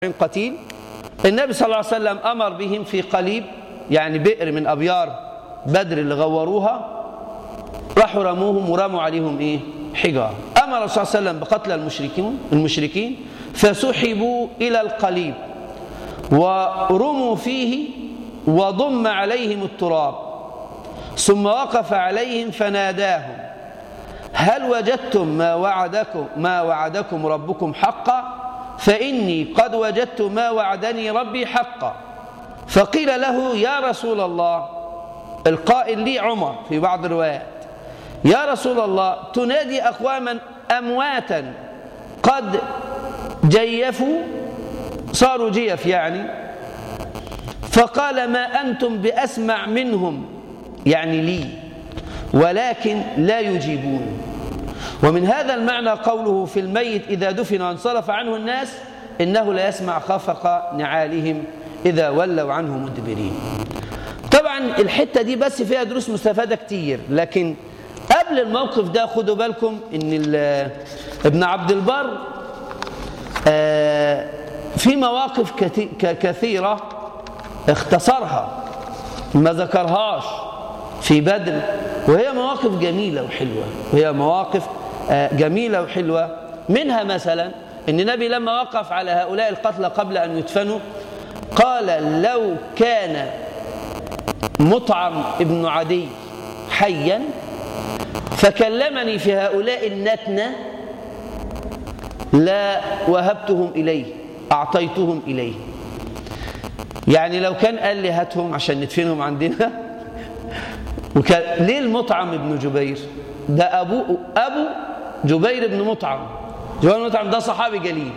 قتيل النبي صلى الله عليه وسلم أمر بهم في قليب يعني بئر من أبيار بدر اللي غوروها راحوا رموهم ورموا عليهم إيه حجار أمر صلى الله عليه وسلم بقتل المشركين المشركين فسحبوا إلى القليب ورموا فيه وضم عليهم التراب ثم وقف عليهم فناداهم هل وجدتم ما وعدكم ما وعدكم ربكم حقا فإني قد وجدت ما وعدني ربي حقا فقيل له يا رسول الله القائل لي عمر في بعض الروايات يا رسول الله تنادي أقواما أمواتا قد جيفوا صاروا جيف يعني فقال ما أنتم بأسمع منهم يعني لي ولكن لا يجيبون ومن هذا المعنى قوله في الميت إذا دفن وانصرف عنه الناس إنه لا يسمع خفق نعالهم إذا ولوا عنه مدبرين طبعا الحتة دي بس فيها دروس مستفادة كتير لكن قبل الموقف ده خدوا بالكم ان ابن عبد البر في مواقف كثيرة اختصرها ما ذكرهاش في بدر وهي مواقف جميلة وحلوة وهي مواقف جميلة وحلوة منها مثلا ان النبي لما وقف على هؤلاء القتلى قبل أن يدفنوا قال لو كان مطعم ابن عدي حيا فكلمني في هؤلاء النتنة لا وهبتهم إليه أعطيتهم إليه يعني لو كان قال لي هاتهم عشان ندفنهم عندنا وكان ليه المطعم ابن جبير ده أبو أبو جبير بن مطعم جبير بن مطعم ده صحابي جليل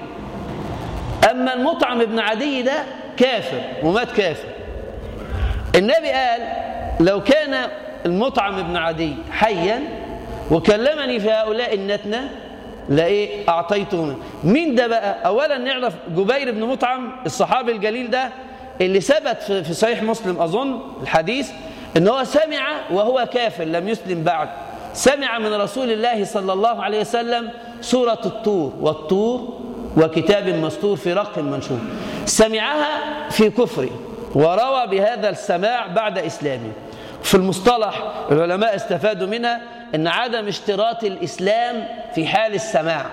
أما المطعم ابن عدي ده كافر ومات كافر النبي قال لو كان المطعم ابن عدي حيا وكلمني في هؤلاء النتنة لإيه أعطيته مين ده بقى أولا نعرف جبير بن مطعم الصحابي الجليل ده اللي ثبت في صحيح مسلم أظن الحديث ان هو سمع وهو كافر لم يسلم بعد سمع من رسول الله صلى الله عليه وسلم سورة الطور والطور وكتاب مستور في رق منشور سمعها في كفره وروى بهذا السماع بعد إسلامه في المصطلح العلماء استفادوا منها أن عدم اشتراط الإسلام في حال السماع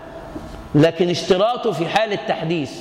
لكن اشتراطه في حال التحديث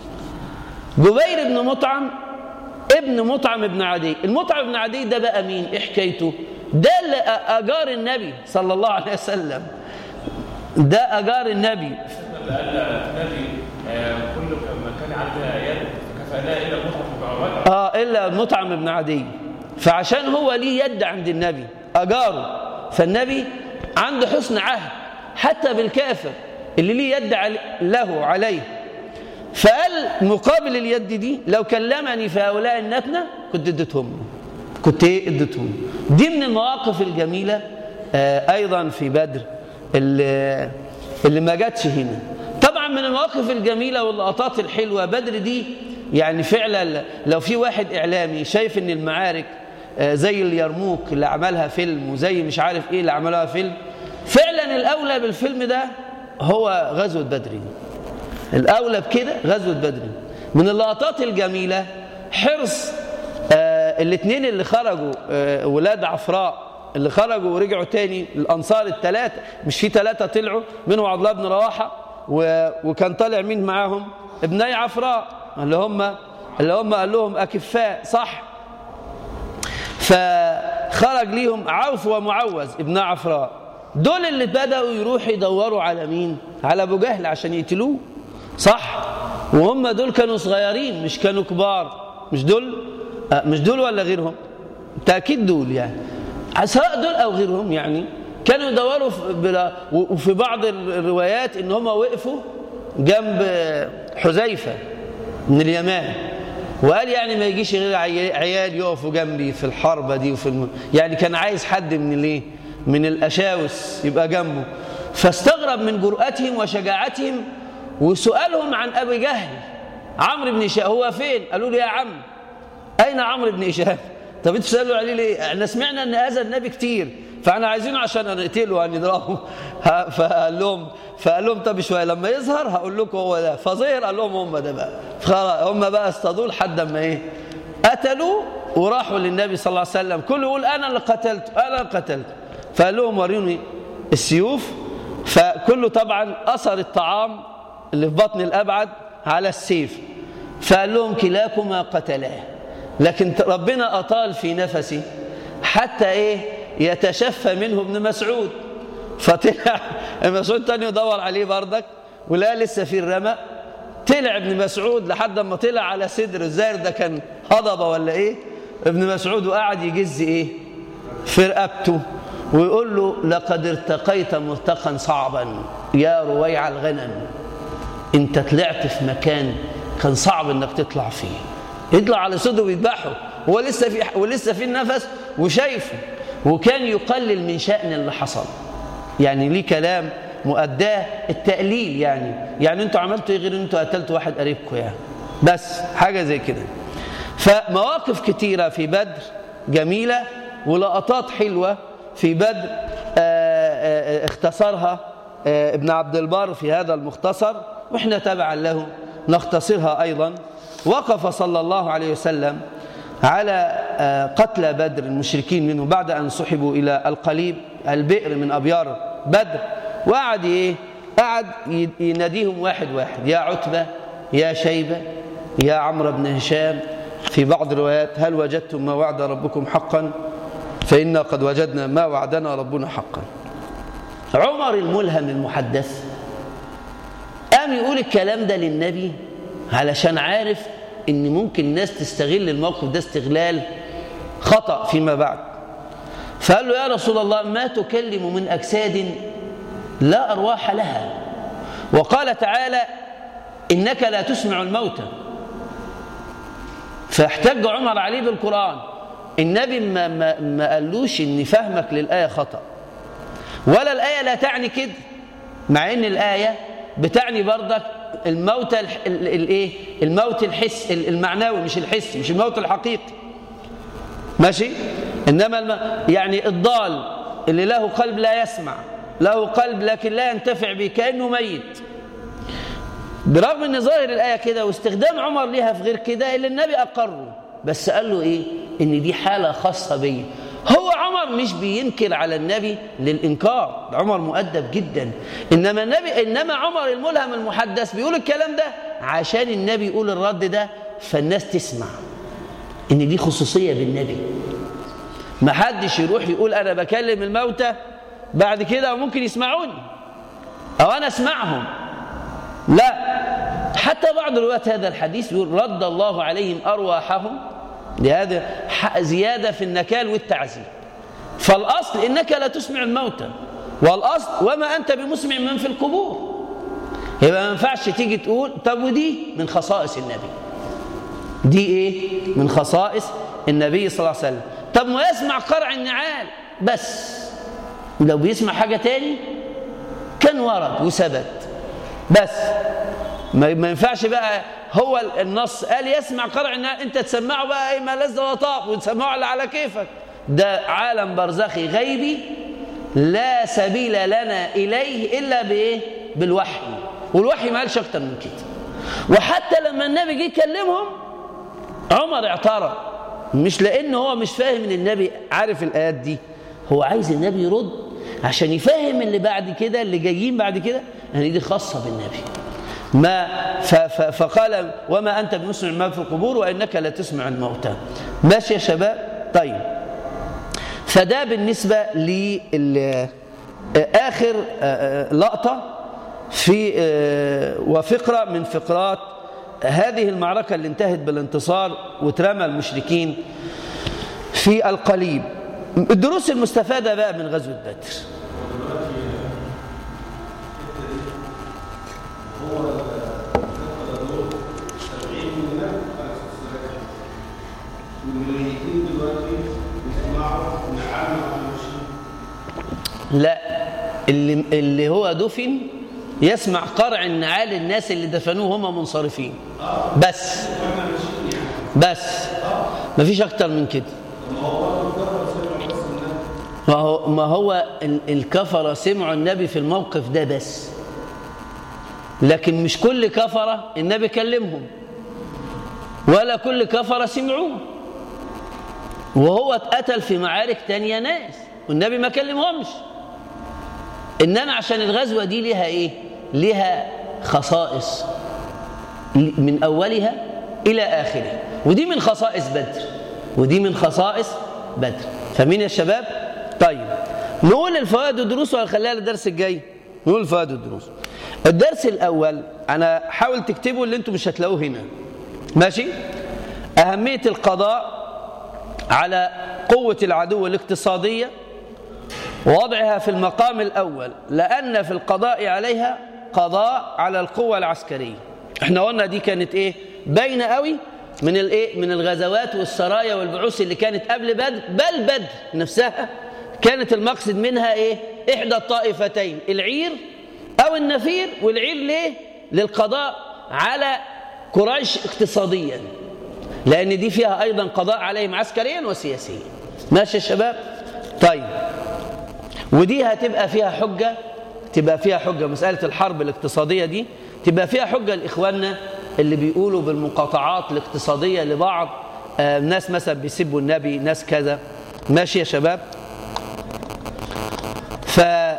جبير بن مطعم ابن مطعم ابن عدي المطعم ابن عدي ده بقى مين ايه حكايته ده اللي أجار النبي صلى الله عليه وسلم ده أجار النبي النبي كل ما كان عندها يد فكفأناه إلا مطعم اه الا مطعم ابن عدي فعشان هو ليه يد عند النبي اجاره فالنبي عنده حسن عهد حتى بالكافر اللي ليه يد علي له عليه فقال مقابل اليد دي لو كلمني في هؤلاء النتنه كنت اديتهم له كنت ايه اديتهم دي من المواقف الجميله آه ايضا في بدر اللي, اللي ما جاتش هنا طبعا من المواقف الجميله واللقطات الحلوه بدر دي يعني فعلا لو في واحد اعلامي شايف ان المعارك زي اليرموك اللي عملها فيلم وزي مش عارف ايه اللي عملوها فيلم فعلا الاولى بالفيلم ده هو غزوه بدر الاولى بكده غزوه بدر من اللقطات الجميله حرص آه الاثنين اللي خرجوا آه ولاد عفراء اللي خرجوا ورجعوا تاني الانصار الثلاثه مش في ثلاثه طلعوا منهم عبد الله بن رواحه وكان طالع مين معاهم ابني عفراء اللي هم اللي هم قال لهم اكفاء صح فخرج ليهم عوف ومعوز ابن عفراء دول اللي بدأوا يروحوا يدوروا على مين على ابو جهل عشان يقتلوه صح وهم دول كانوا صغيرين مش كانوا كبار مش دول مش دول ولا غيرهم تأكيد دول يعني سواء دول او غيرهم يعني كانوا يدوروا وفي بعض الروايات ان هم وقفوا جنب حذيفه من اليمان وقال يعني ما يجيش غير عيال يقفوا جنبي في الحربة دي وفي الم... يعني كان عايز حد من الايه من الأشاوس يبقى جنبه فاستغرب من جرأتهم وشجاعتهم وسؤالهم عن أبي جهل عمرو بن هشام هو فين قالوا له يا عم أين عمرو بن هشام طب انتوا سألوا عليه ليه احنا سمعنا ان اذى النبي كتير فاحنا عايزينه عشان نقتله ونضربه ها، فقال لهم فقال لهم طب شويه لما يظهر هقول لكم هو ده فظهر قال لهم هم ده بقى خلاص هم بقى اصطادوه لحد ما ايه قتلوا وراحوا للنبي صلى الله عليه وسلم كله يقول انا اللي قتلته انا اللي قتلته فقال لهم وروني السيوف فكله طبعا اثر الطعام اللي في بطن الابعد على السيف فقال لهم كلاكما قتلاه لكن ربنا اطال في نفسي حتى ايه يتشفى منه ابن مسعود فطلع ابن مسعود تاني يدور عليه بردك ولا لسه في الرمق طلع ابن مسعود لحد ما طلع على صدر الزاير ده كان هضبه ولا ايه ابن مسعود وقعد يجز ايه في رقبته ويقول له لقد ارتقيت مرتقا صعبا يا رويع الغنم انت طلعت في مكان كان صعب انك تطلع فيه يطلع على صدره ويذبحه هو لسه في ولسه في النفس وشايفه وكان يقلل من شأن اللي حصل يعني ليه كلام مؤداه التقليل يعني يعني انتوا عملتوا ايه غير ان انتوا قتلتوا واحد قريبكم يعني بس حاجه زي كده فمواقف كتيره في بدر جميله ولقطات حلوه في بدر آآ آآ اختصرها ابن عبد البر في هذا المختصر واحنا تبعا له نختصرها ايضا وقف صلى الله عليه وسلم على قتل بدر المشركين منه بعد ان سحبوا الى القليب البئر من ابيار بدر وقعد ايه قعد يناديهم واحد واحد يا عتبه يا شيبه يا عمرو بن هشام في بعض الروايات هل وجدتم ما وعد ربكم حقا فإنا قد وجدنا ما وعدنا ربنا حقا عمر الملهم المحدث قام يقول الكلام ده للنبي علشان عارف ان ممكن الناس تستغل الموقف ده استغلال خطأ فيما بعد فقال له يا رسول الله ما تكلم من أجساد لا أرواح لها وقال تعالى إنك لا تسمع الموتى فاحتج عمر عليه بالقرآن النبي ما, ما, ما قالوش ان فهمك للآية خطأ ولا الآية لا تعني كده مع ان الآية بتعني برضك الموت الايه الموت الحس المعنوي مش الحسي مش الموت الحقيقي ماشي انما الم... يعني الضال اللي له قلب لا يسمع له قلب لكن لا ينتفع به كانه ميت برغم ان ظاهر الايه كده واستخدام عمر ليها في غير كده الا النبي اقره بس قال له ايه ان دي حاله خاصه بيا هو عمر مش بينكر على النبي للانكار عمر مؤدب جدا انما النبي انما عمر الملهم المحدث بيقول الكلام ده عشان النبي يقول الرد ده فالناس تسمع ان دي خصوصيه بالنبي ما حدش يروح يقول انا بكلم الموتى بعد كده ممكن يسمعوني او انا اسمعهم لا حتى بعض رواة هذا الحديث يقول رد الله عليهم أرواحهم لهذا زيادة في النكال والتعذيب فالأصل إنك لا تسمع الموتى والأصل وما أنت بمسمع من في القبور يبقى ما ينفعش تيجي تقول طب ودي من خصائص النبي دي إيه من خصائص النبي صلى الله عليه وسلم طب ما يسمع قرع النعال بس لو بيسمع حاجة تاني كان ورد وثبت بس ما ينفعش بقى هو النص قال يسمع قرع النعال انت تسمعه بقى ايه ما لذ وطاب وتسمعه على كيفك ده عالم برزخي غيبي لا سبيل لنا اليه الا بايه بالوحي والوحي ما قالش اكتر من كده وحتى لما النبي جه يكلمهم عمر اعترض مش لان هو مش فاهم ان النبي عارف الايات دي هو عايز النبي يرد عشان يفهم اللي بعد كده اللي جايين بعد كده ان يعني دي خاصه بالنبي ما فقال وما انت بمسمع ما في القبور وانك لا تسمع الموتى ماشي يا شباب طيب فده بالنسبه لاخر لقطه في وفقره من فقرات هذه المعركه اللي انتهت بالانتصار وترمى المشركين في القليب الدروس المستفاده بقى من غزوه بدر لا اللي, اللي هو دفن يسمع قرع النعال الناس اللي دفنوه هم منصرفين بس بس مفيش اكتر من كده ما هو, ما هو ال- الكفرة سمعوا النبي في الموقف ده بس لكن مش كل كفرة النبي كلمهم ولا كل كفرة سمعوه وهو اتقتل في معارك تانية ناس والنبي ما كلمهمش إنما عشان الغزوة دي لها إيه لها خصائص من أولها إلى آخره ودي من خصائص بدر ودي من خصائص بدر فمين يا شباب طيب نقول الفوائد والدروس ولا خليها للدرس الجاي نقول الفوائد والدروس الدرس الأول أنا حاول تكتبوا اللي انتم مش هتلاقوه هنا ماشي أهمية القضاء على قوة العدو الاقتصادية ووضعها في المقام الأول لأن في القضاء عليها قضاء على القوة العسكرية احنا قلنا دي كانت ايه باينة قوي من الايه من الغزوات والسرايا والبعوث اللي كانت قبل بدر بل بدر نفسها كانت المقصد منها ايه احدى الطائفتين العير او النفير والعير ليه للقضاء على قريش اقتصاديا لان دي فيها ايضا قضاء عليهم عسكريا وسياسيا ماشي يا شباب طيب ودي هتبقى فيها حجة تبقى فيها حجة مسألة الحرب الاقتصادية دي تبقى فيها حجة لإخواننا اللي بيقولوا بالمقاطعات الاقتصادية لبعض آه ناس مثلا بيسبوا النبي ناس كذا ماشي يا شباب ف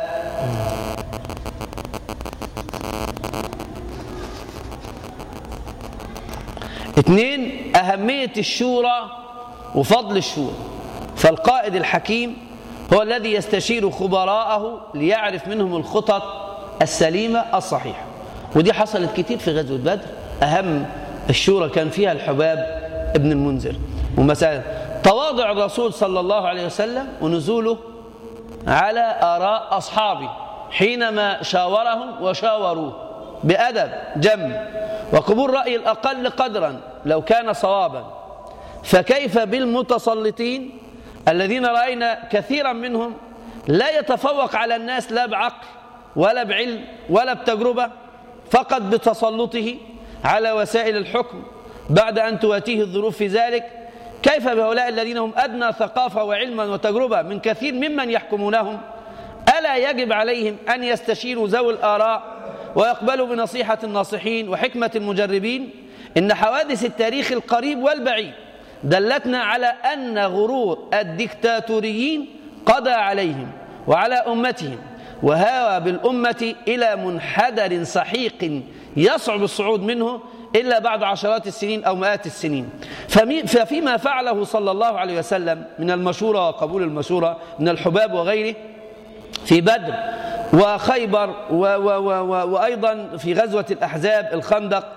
اثنين أهمية الشورى وفضل الشورى فالقائد الحكيم هو الذي يستشير خبراءه ليعرف منهم الخطط السليمة الصحيحة ودي حصلت كتير في غزوة بدر أهم الشورى كان فيها الحباب ابن المنذر ومثلا تواضع الرسول صلى الله عليه وسلم ونزوله على آراء أصحابه حينما شاورهم وشاوروه بأدب جم وقبول رأي الأقل قدرا لو كان صوابا فكيف بالمتسلطين الذين رأينا كثيرا منهم لا يتفوق على الناس لا بعقل ولا بعلم ولا بتجربة فقط بتسلطه على وسائل الحكم بعد أن تواتيه الظروف في ذلك كيف بهؤلاء الذين هم أدنى ثقافة وعلما وتجربة من كثير ممن يحكمونهم ألا يجب عليهم أن يستشيروا ذوي الآراء ويقبلوا بنصيحة الناصحين وحكمة المجربين إن حوادث التاريخ القريب والبعيد دلتنا على أن غرور الدكتاتوريين قضى عليهم وعلى أمتهم وهاوى بالأمة إلى منحدر سحيق يصعب الصعود منه إلا بعد عشرات السنين أو مئات السنين ففيما فعله صلى الله عليه وسلم من المشورة وقبول المشورة من الحباب وغيره في بدر وخيبر و و و وأيضا في غزوة الأحزاب الخندق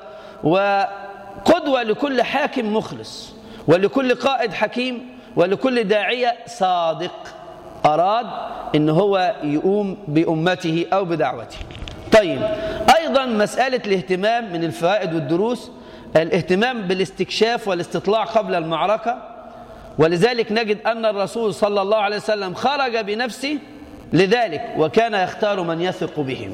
وقدوة لكل حاكم مخلص ولكل قائد حكيم ولكل داعية صادق أراد إن هو يقوم بأمته أو بدعوته طيب أيضا مسألة الاهتمام من الفوائد والدروس الاهتمام بالاستكشاف والاستطلاع قبل المعركة ولذلك نجد أن الرسول صلى الله عليه وسلم خرج بنفسه لذلك وكان يختار من يثق بهم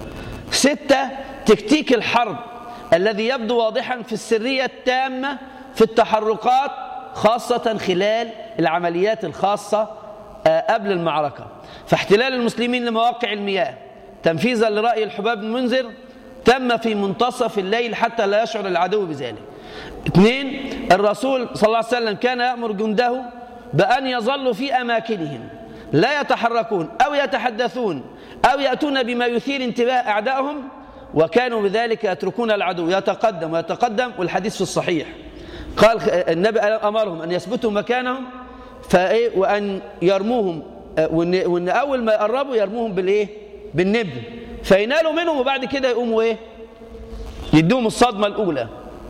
ستة تكتيك الحرب الذي يبدو واضحا في السرية التامة في التحركات خاصة خلال العمليات الخاصة قبل المعركة فاحتلال المسلمين لمواقع المياه تنفيذا لرأي الحباب المنذر تم في منتصف الليل حتى لا يشعر العدو بذلك اثنين الرسول صلى الله عليه وسلم كان يأمر جنده بأن يظلوا في أماكنهم لا يتحركون أو يتحدثون أو يأتون بما يثير انتباه أعدائهم وكانوا بذلك يتركون العدو يتقدم ويتقدم والحديث في الصحيح قال النبي أمرهم أن يثبتوا مكانهم فإيه وأن يرموهم وإن, وإن أول ما يقربوا يرموهم بالإيه بالنبل فينالوا منهم وبعد كده يقوموا إيه يدوهم الصدمة الأولى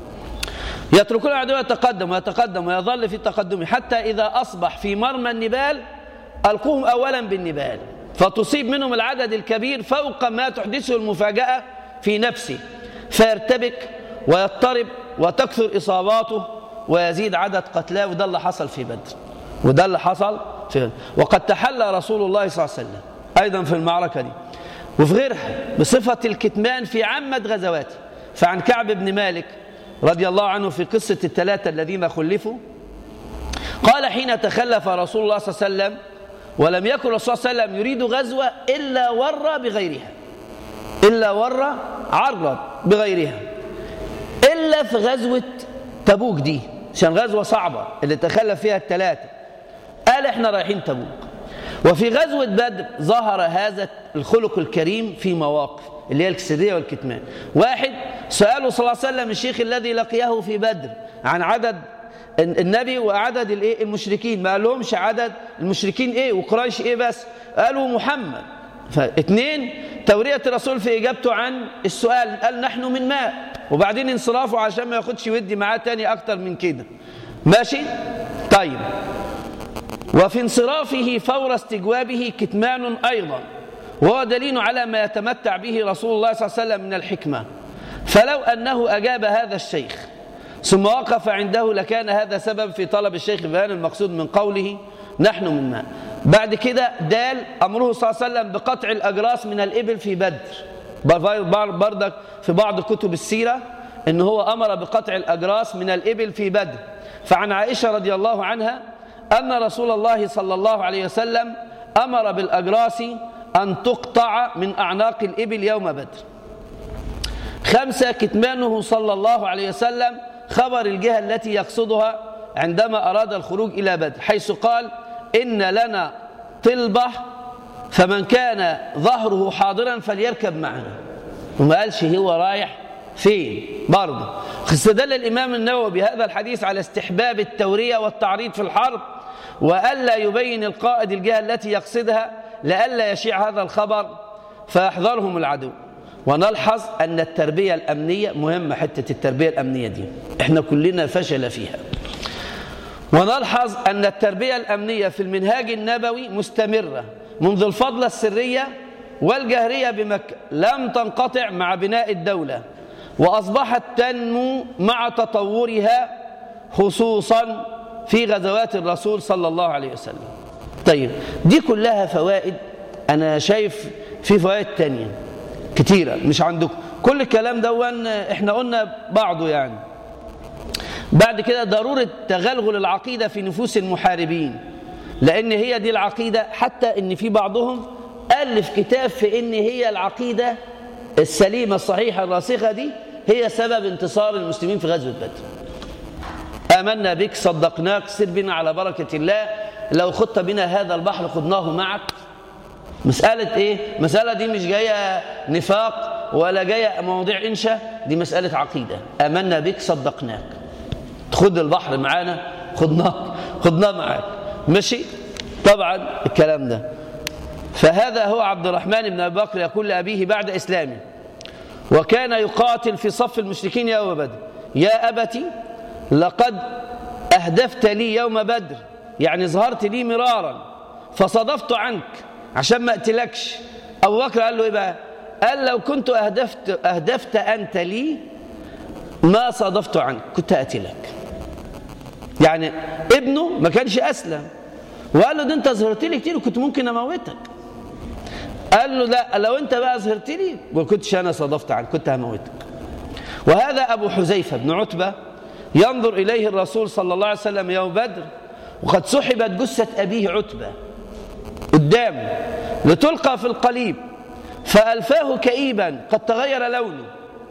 يتركون العدو يتقدم ويتقدم ويظل في تقدمه حتى إذا أصبح في مرمى النبال ألقوهم أولا بالنبال فتصيب منهم العدد الكبير فوق ما تحدثه المفاجأة في نفسه فيرتبك ويضطرب وتكثر إصاباته ويزيد عدد قتلاه وده اللي حصل في بدر وده اللي حصل في بدر وقد تحلى رسول الله صلى الله عليه وسلم أيضا في المعركة دي وفي غيرها بصفة الكتمان في عامة غزواته فعن كعب بن مالك رضي الله عنه في قصة الثلاثة الذين خلفوا قال حين تخلف رسول الله صلى الله عليه وسلم ولم يكن الرسول صلى الله عليه وسلم يريد غزوة إلا ور بغيرها إلا ور عرض بغيرها إلا في غزوة تبوك دي عشان غزوة صعبة اللي تخلف فيها الثلاثة قال احنا رايحين تبوك وفي غزوة بدر ظهر هذا الخلق الكريم في مواقف اللي هي السرية والكتمان واحد سأله صلى الله عليه وسلم الشيخ الذي لقيه في بدر عن عدد النبي وعدد الايه المشركين ما قالهمش عدد المشركين ايه وقريش ايه بس قالوا محمد فاثنين تورية الرسول في اجابته عن السؤال قال نحن من ماء وبعدين انصرافه عشان ما ياخدش ودي معاه تاني اكتر من كده ماشي طيب وفي انصرافه فور استجوابه كتمان ايضا وهو دليل على ما يتمتع به رسول الله صلى الله عليه وسلم من الحكمه فلو انه اجاب هذا الشيخ ثم وقف عنده لكان هذا سبب في طلب الشيخ بيان المقصود من قوله نحن من ماء بعد كده دال أمره صلى الله عليه وسلم بقطع الأجراس من الإبل في بدر بردك في بعض كتب السيرة إن هو أمر بقطع الأجراس من الإبل في بدر فعن عائشة رضي الله عنها أن رسول الله صلى الله عليه وسلم أمر بالأجراس أن تقطع من أعناق الإبل يوم بدر خمسة كتمانه صلى الله عليه وسلم خبر الجهة التي يقصدها عندما أراد الخروج إلى بدر حيث قال إن لنا طلبة فمن كان ظهره حاضرا فليركب معنا وما قالش هو رايح فين برضه استدل الإمام النووي بهذا الحديث على استحباب التورية والتعريض في الحرب وألا يبين القائد الجهة التي يقصدها لئلا يشيع هذا الخبر فيحذرهم العدو ونلحظ أن التربية الأمنية مهمة حتة التربية الأمنية دي احنا كلنا فشل فيها ونلحظ أن التربية الأمنية في المنهاج النبوي مستمرة منذ الفضلة السرية والجهرية بمكة لم تنقطع مع بناء الدولة وأصبحت تنمو مع تطورها خصوصا في غزوات الرسول صلى الله عليه وسلم طيب دي كلها فوائد أنا شايف في فوائد تانية كتيرة مش عندكم كل الكلام دون احنا قلنا بعضه يعني بعد كده ضرورة تغلغل العقيدة في نفوس المحاربين لأن هي دي العقيدة حتى إن في بعضهم ألف كتاب في إن هي العقيدة السليمة الصحيحة الراسخة دي هي سبب انتصار المسلمين في غزوة بدر آمنا بك صدقناك سر بنا على بركة الله لو خدت بنا هذا البحر خدناه معك مسألة إيه؟ مسألة دي مش جاية نفاق ولا جاية مواضيع إنشاء دي مسألة عقيدة آمنا بك صدقناك خد البحر معانا خدناه خدناه معاك ماشي طبعا الكلام ده فهذا هو عبد الرحمن بن ابي بكر يقول لابيه بعد اسلامه وكان يقاتل في صف المشركين يوم بدر يا ابتي لقد اهدفت لي يوم بدر يعني ظهرت لي مرارا فصدفت عنك عشان ما اقتلكش ابو بكر قال له ايه بقى قال لو كنت اهدفت اهدفت انت لي ما صادفت عنك كنت اقتلك يعني ابنه ما كانش اسلم وقال له ده انت ظهرت لي كتير وكنت ممكن اموتك قال له لا لو انت بقى ظهرت لي ما كنتش انا صادفت عنك كنت هموتك وهذا ابو حذيفه بن عتبه ينظر اليه الرسول صلى الله عليه وسلم يوم بدر وقد سحبت جثه ابيه عتبه قدامه لتلقى في القليب فالفاه كئيبا قد تغير لونه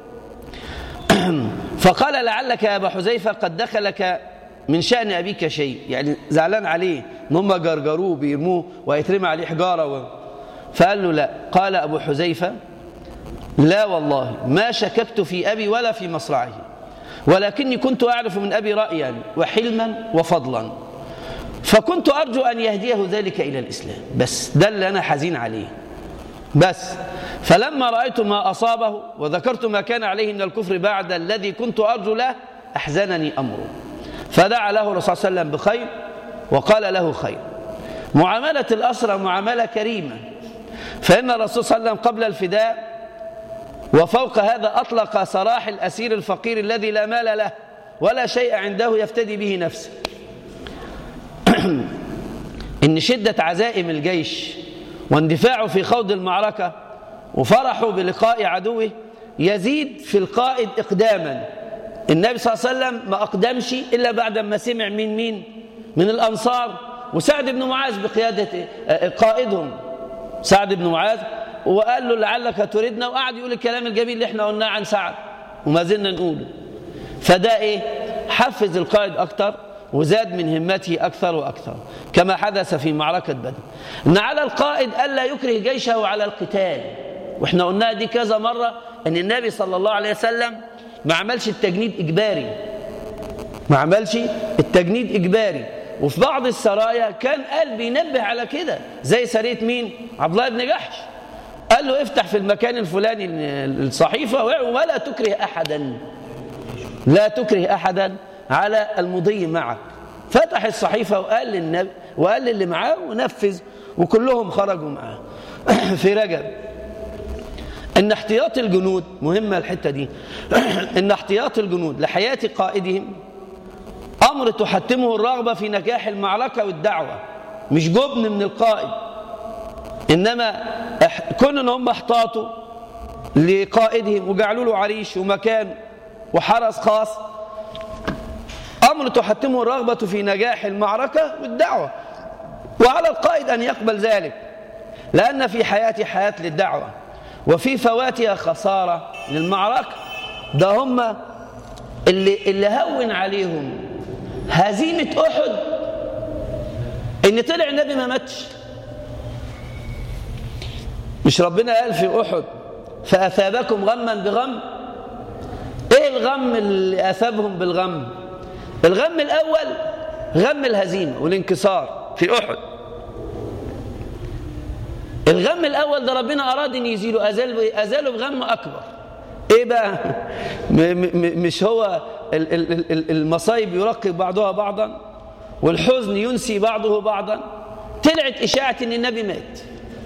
فقال لعلك يا ابا حذيفه قد دخلك من شأن أبيك شيء يعني زعلان عليه ان هم جرجروه بيرموه ويترمى عليه حجارة و... فقال له لا قال أبو حذيفة لا والله ما شككت في أبي ولا في مصرعه ولكني كنت أعرف من أبي رأيا وحلما وفضلا فكنت أرجو أن يهديه ذلك إلى الإسلام بس ده اللي أنا حزين عليه بس فلما رأيت ما أصابه وذكرت ما كان عليه من الكفر بعد الذي كنت أرجو له أحزنني أمره فدعا له الرسول صلى الله عليه وسلم بخير وقال له خير معاملة الأسرى معاملة كريمة فإن الرسول صلى الله عليه وسلم قبل الفداء وفوق هذا أطلق سراح الأسير الفقير الذي لا مال له ولا شيء عنده يفتدي به نفسه إن شدة عزائم الجيش واندفاعه في خوض المعركة وفرحه بلقاء عدوه يزيد في القائد إقداما النبي صلى الله عليه وسلم ما أقدمش إلا بعد ما سمع من مين من الأنصار وسعد بن معاذ بقيادة قائدهم سعد بن معاذ وقال له لعلك تريدنا وقعد يقول الكلام الجميل اللي احنا قلناه عن سعد وما زلنا نقوله فده ايه حفز القائد اكتر وزاد من همته اكثر واكثر كما حدث في معركه بدر ان على القائد الا يكره جيشه على القتال واحنا قلنا دي كذا مره ان النبي صلى الله عليه وسلم ما عملش التجنيد اجباري ما عملش التجنيد اجباري وفي بعض السرايا كان قال بينبه على كده زي سريه مين عبد الله بن جحش قال له افتح في المكان الفلاني الصحيفه ولا تكره احدا لا تكره احدا على المضي معك فتح الصحيفه وقال للنبي وقال للي معاه ونفذ وكلهم خرجوا معاه في رجب ان احتياط الجنود مهمه الحته دي ان احتياط الجنود لحياه قائدهم امر تحتمه الرغبه في نجاح المعركه والدعوه مش جبن من القائد انما كون ان هم احتاطوا لقائدهم وجعلوا له عريش ومكان وحرس خاص امر تحتمه الرغبه في نجاح المعركه والدعوه وعلى القائد ان يقبل ذلك لان في حياتي حياه للدعوه وفي فواتها خساره للمعركه ده هم اللي اللي هون عليهم هزيمه احد ان طلع النبي ما ماتش مش ربنا قال في احد فاثابكم غما بغم ايه الغم اللي اثابهم بالغم الغم الاول غم الهزيمه والانكسار في احد الغم الاول ده ربنا اراد ان يزيله ازال ازاله بغم اكبر ايه بقى م م مش هو المصايب يرقب بعضها بعضا والحزن ينسي بعضه بعضا طلعت اشاعه ان النبي مات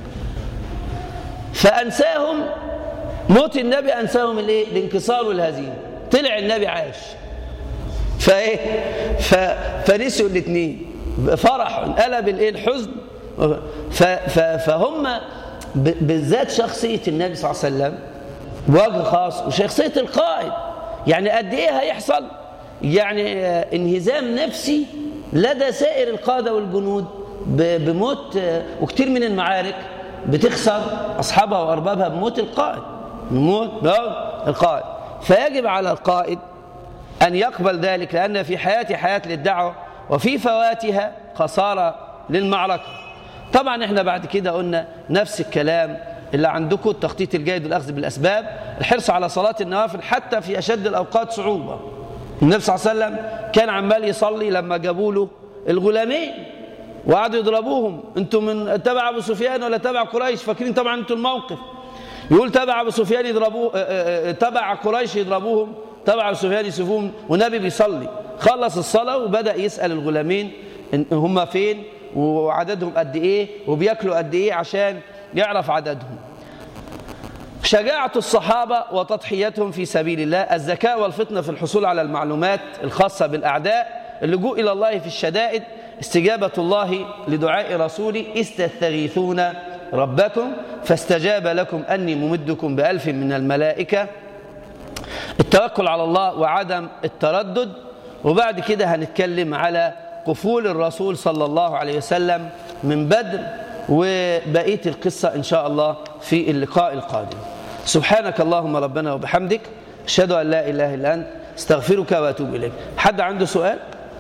فانساهم موت النبي انساهم الايه الانكسار والهزيمه طلع النبي عاش فايه ف... فنسوا الاثنين فرح انقلب الايه الحزن ف... ف... فهم ب... بالذات شخصيه النبي صلى الله عليه وسلم بوجه خاص وشخصيه القائد يعني قد ايه هيحصل يعني انهزام نفسي لدى سائر القاده والجنود ب... بموت وكثير من المعارك بتخسر اصحابها واربابها بموت القائد بموت القائد فيجب على القائد أن يقبل ذلك لأن في حياتي حياة للدعوة وفي فواتها خسارة للمعركة طبعا احنا بعد كده قلنا نفس الكلام اللي عندكم التخطيط الجيد والأخذ بالأسباب الحرص على صلاة النوافل حتى في أشد الأوقات صعوبة النبي صلى الله عليه وسلم كان عمال يصلي لما جابوا له الغلامين وقعدوا يضربوهم انتم من تبع ابو سفيان ولا تبع قريش فاكرين طبعا انتم الموقف يقول تبع ابو سفيان يضربوه تبع قريش يضربوهم تبع ابو سفيان يسيبوهم والنبي بيصلي خلص الصلاه وبدا يسال الغلامين هم فين وعددهم قد ايه وبياكلوا قد ايه عشان يعرف عددهم شجاعة الصحابة وتضحيتهم في سبيل الله الذكاء والفطنة في الحصول على المعلومات الخاصة بالأعداء اللجوء إلى الله في الشدائد استجابة الله لدعاء رسوله استستغيثون ربكم فاستجاب لكم أني ممدكم بألف من الملائكة التوكل على الله وعدم التردد وبعد كده هنتكلم على قفول الرسول صلى الله عليه وسلم من بدر وبقية القصة إن شاء الله في اللقاء القادم سبحانك اللهم ربنا وبحمدك أشهد أن لا إله إلا أنت استغفرك وأتوب إليك حد عنده سؤال؟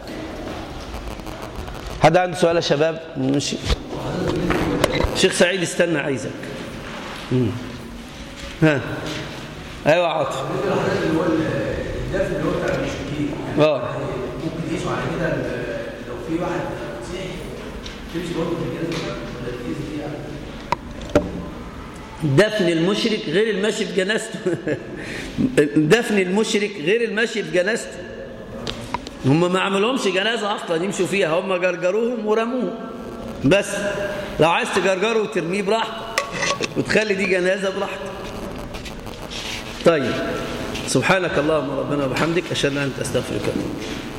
حد عنده سؤال يا شباب؟ ماشي شيخ سعيد استنى عايزك مم. ها ايوه عاطف اللي هو الدفن اللي هو بتاع المشركين اه ممكن يقيسوا على كده لو في واحد مسيحي تمشي برضه في الجنازه ولا تقيس دي يعني دفن المشرك غير المشي في جنازته دفن المشرك غير المشي في جنازته هم ما عملهمش جنازه اصلا يمشوا فيها هم جرجروهم ورموهم بس لو عايز تجرجره وترميه براحتك وتخلي دي جنازه براحتك طيب سبحانك اللهم ربنا وبحمدك اشهد ان لا اله الا انت استغفرك